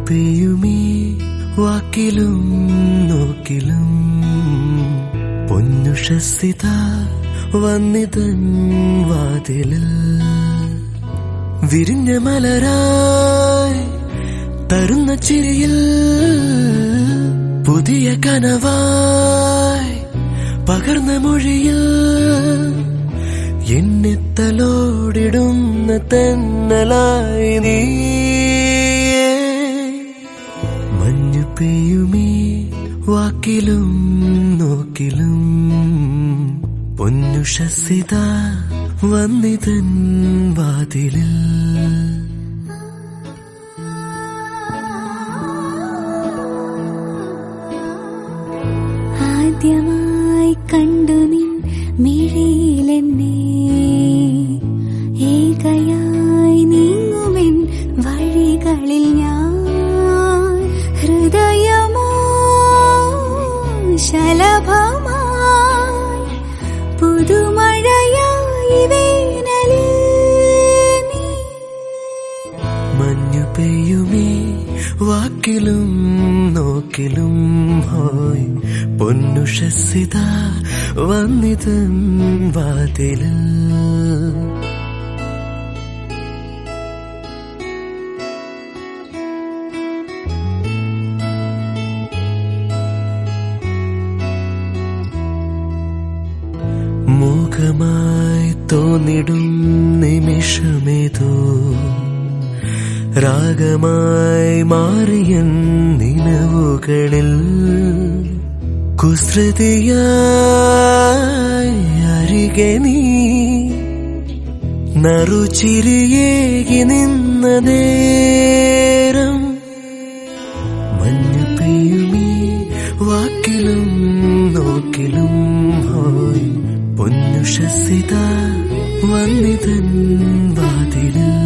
പെയ്യുമീ വാക്കിലും നോക്കിലും പൊന്നുഷസിത വന്നിതൻ വാതിലിൽ വിരിഞ്ഞ മലരായി തരുന്ന ചിരിയിൽ പുതിയ കനവായി പകർന്ന മൊഴിയിൽ എന്നെ തലോടിടുന്ന തെന്നലായി നീ മഞ്ഞു പെയ്യുമീ വാക്കിലും നോക്കിലും പൊന്നുഷസിത വന്നിതൻ വാതിലിൽ ആദ്യമായി കണ്ടു നിൻ മിഴിയിലെന്നെ ഏകയായി നീങ്ങുമെൻ വഴികളിൽ ഞാൻ ഹൃദയമോ ശലഭമായി പുതുമഴയായി വേനലിൽ നീ മഞ്ഞു പെയ്യുമീ വാക്കിലും നോക്കിലും ഹോയ് പൊന്നുഷസിത വന്നിതൻ വാതിലിൽ മൂകമായി തോന്നിടും നിമിഷമേതോ രാഗമായി മാറിയ നിലവുകളിൽ കുസൃതിയായി അരികെ നീ നറുചിരിയേകി നിന്ന നേരം മഞ്ഞു പെയ്യുമീ വാക്കിലും നോക്കിലും ഹോയ് പൊന്നുഷസിത വന്നിതൻ വാതിലിൽ